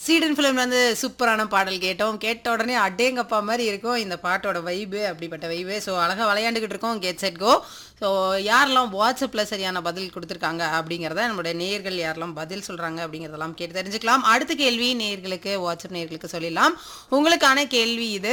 சீடன் ஃபிலிம் வந்து சூப்பரான பாடல் கேட்டோம் கேட்ட உடனே அடேங்கப்பா மாதிரி இருக்கும் இந்த பாட்டோட வைபு அப்படிப்பட்ட வைபு ஸோ அழகாக விளையாண்டுக்கிட்டு இருக்கோம் கெட் செட் கோ ஸோ யாரெல்லாம் வாட்ஸ்அப்பில் சரியான பதில் கொடுத்துருக்காங்க அப்படிங்கிறத நம்மளுடைய நேயர்கள் யாரெல்லாம் பதில் சொல்கிறாங்க அப்படிங்கிறதெல்லாம் கேட்டு தெரிஞ்சுக்கலாம் அடுத்த கேள்வி நேயர்களுக்கு வாட்ஸ்அப் நேயர்களுக்கு சொல்லிடலாம் உங்களுக்கான கேள்வி இது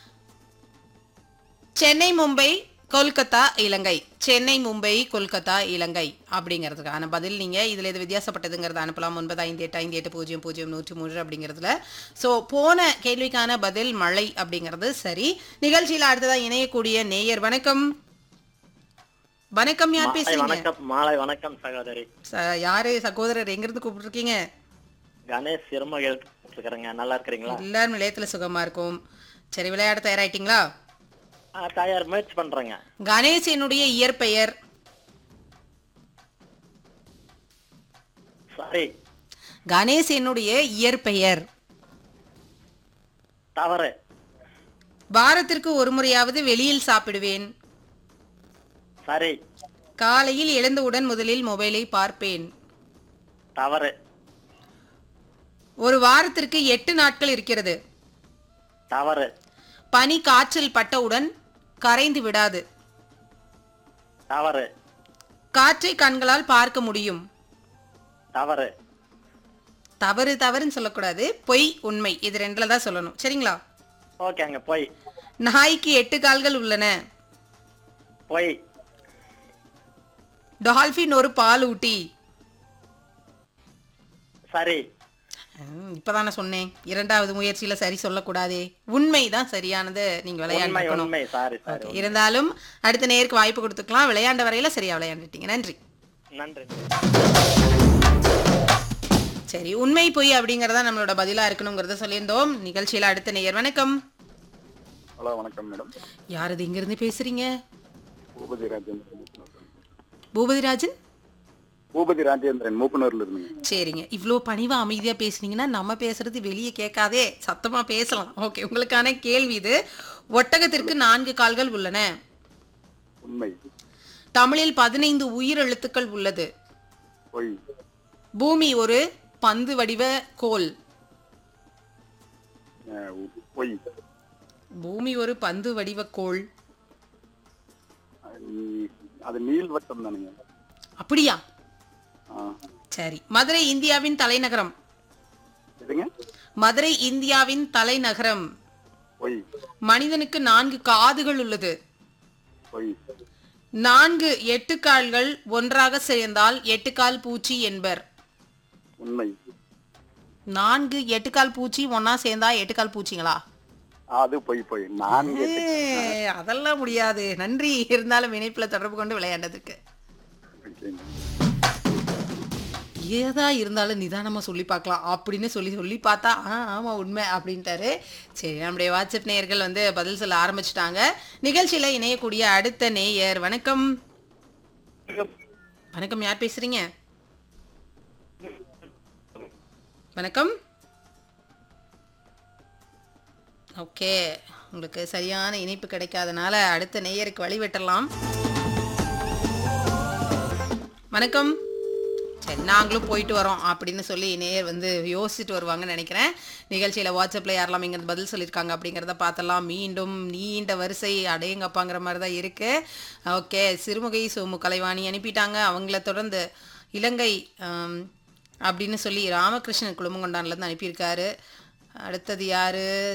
சென்னை மும்பை கொல்கத்தா இலங்கை சென்னை மும்பை கொல்கத்தா இலங்கை அப்படிங்கிறதுக்கான பதில் நீங்கள் இதில் எது வித்தியாசப்பட்டதுங்கிறத அனுப்பலாம் ஒன்பது ஐந்து எட்டு ஐந்து எட்டு பூஜ்ஜியம் பூஜ்ஜியம் நூற்றி மூன்று அப்படிங்கிறதுல ஸோ போன கேள்விக்கான பதில் மழை அப்படிங்கிறது சரி நிகழ்ச்சியில் அடுத்ததாக இணையக்கூடிய நேயர் வணக்கம் வணக்கம் யார் மாலை பேசுறீங்க வணக்கம் மாலை வணக்கம் சகோதரி ச- யாரு சகோதரர் எங்கிருந்து கூப்பிட்டுருக்கீங்க கணேஷ் சிறுமகள் இருக்கிறேங்க நல்லா இருக்கிறீங்களா எல்லாரும் நிலையத்துல சுகமா இருக்கும் சரி விளையாட தயாராயிட்டீங்களா ஆ, தயார் முயற்சி பண்றேங்க கணேஷ் என்னுடைய இயற்பெயர் சரி கணேஷ் என்னுடைய இயற்பெயர் தவறு வாரத்திற்கு ஒரு முறையாவது வெளியில் சாப்பிடுவேன் சரி காலையில் எழுந்தவுடன் முதலில் மொபைலை பார்ப்பேன் தவறு ஒரு வாரத்திற்கு எட்டு நாட்கள் இருக்கிறது தவறு பனி காற்றில் பட்டவுடன் கரைந்து விடாது தவறு காற்றை கண்களால் பார்க்க முடியும் தவறு தவறு தவறுன்னு சொல்லக்கூடாது பொய் உண்மை இது ரெண்டுல தான் சொல்லணும் சரிங்களா ஓகேங்க போய் நாய்க்கு எட்டு கால்கள் உள்ளன போய் டால்பின் ஒரு பால் ஊட்டி சரி ஹம், இப்பதானே சொன்னேன் இரண்டாவது முயற்சியில சரி சொல்லக்கூடாதே உண்மைதான் சரியானது நீங்க உண்மை விளையாடணும் உண்மை சாரி சாரி ஓகே இருந்தாலும் அடுத்த நேருக்கு வாய்ப்பு கொடுத்துக்கலாம் விளையாண்ட வரையில சரியா விளையாண்டுட்டீங்க நன்றி நன்றி சரி உண்மை பொய் அப்படிங்கறத நம்மளோட பதிலா இருக்கணுங்கிறத சொல்லியிருந்தோம் நிகழ்ச்சியில அடுத்த நேயர் வணக்கம் ஹலோ வணக்கம் மேடம் யார் இது இங்க இருந்து பேசுறீங்க பூபதி ராஜேந்திரன் பூபதிராஜன் பூபதி ராஜேந்திரன் மூப்பனூர்ல இருந்தீங்க சரிங்க இவ்வளோ பணிவா அமைதியா பேசுனீங்கன்னா நம்ம பேசுறது வெளியே கேட்காதே சத்தமா பேசலாம் ஓகே உங்களுக்கான கேள்வி இது ஒட்டகத்திற்கு நான்கு கால்கள் உள்ளன உண்மை தமிழில் பதினைந்து உயிரெழுத்துக்கள் உள்ளது பொய் பூமி ஒரு பந்து வடிவ கோல் அஹ், உ- பொய் பூமி ஒரு பந்து வடிவ கோள் அது நீ- அது நீள்வட்டம் தானுங்க அப்படியா ஆ. சரி மதுரை இந்தியாவின் தலைநகரம் எதுங்க மதுரை இந்தியாவின் தலைநகரம் பொய் மனிதனுக்கு நான்கு காதுகள் உள்ளது பொய் நான்கு எட்டு கால்கள் ஒன்றாக சேர்ந்தால் எட்டுக்கால் பூச்சி என்பர் உண்மை நான்கு எட்டுக்கால் பூச்சி ஒன்னா சேர்ந்தா எட்டுக்கால் பூச்சிங்களா அது பொய் பொய் நான்கு ஏ, அதெல்லாம் முடியாது நன்றி இருந்தாலும் இணைப்புல தொடர்பு கொண்டு விளையாண்டதுக்கு ஓகேங்க. ஏதா இருந்தாலும் நிதானமா சொல்லி பார்க்கலாம் அப்படின்னு சொல்லி சொல்லி பார்த்தா ஆ ஆமா உண்மை அப்படின்ட்டாரு சரி நம்முடைய வாட்ஸ்அப் நேயர்கள் வந்து பதில் சொல்ல ஆரம்பிச்சிட்டாங்க நிகழ்ச்சியில இணையக்கூடிய அடுத்த நேயர் வணக்கம் வணக்கம் யார் பேசுறீங்க வணக்கம் ஓகே உங்களுக்கு சரியான இணைப்பு கிடைக்காதனால அடுத்த நேயருக்கு வழிவிட்டலாம் வணக்கம் சரி நாங்களும் போயிட்டு வரோம் அப்படின்னு சொல்லி நேயர் வந்து யோசிச்சுட்டு வருவாங்கன்னு நினைக்கிறேன் நிகழ்ச்சியில் வாட்ஸ்அப்பில் யாரெல்லாம் இங்கே பதில் சொல்லியிருக்காங்க அப்படிங்கிறத பார்த்தலாம் மீண்டும் நீண்ட வரிசை அடையங்கப்பாங்கிற மாதிரி தான் இருக்குது ஓகே சிறுமுகை சோமு கலைவாணி அனுப்பிட்டாங்க அவங்கள தொடர்ந்து இலங்கை ஆம், அப்படின்னு சொல்லி ராமகிருஷ்ணன் குழுமங்கொண்டான்லேருந்து அனுப்பியிருக்காரு அடுத்தது யாரு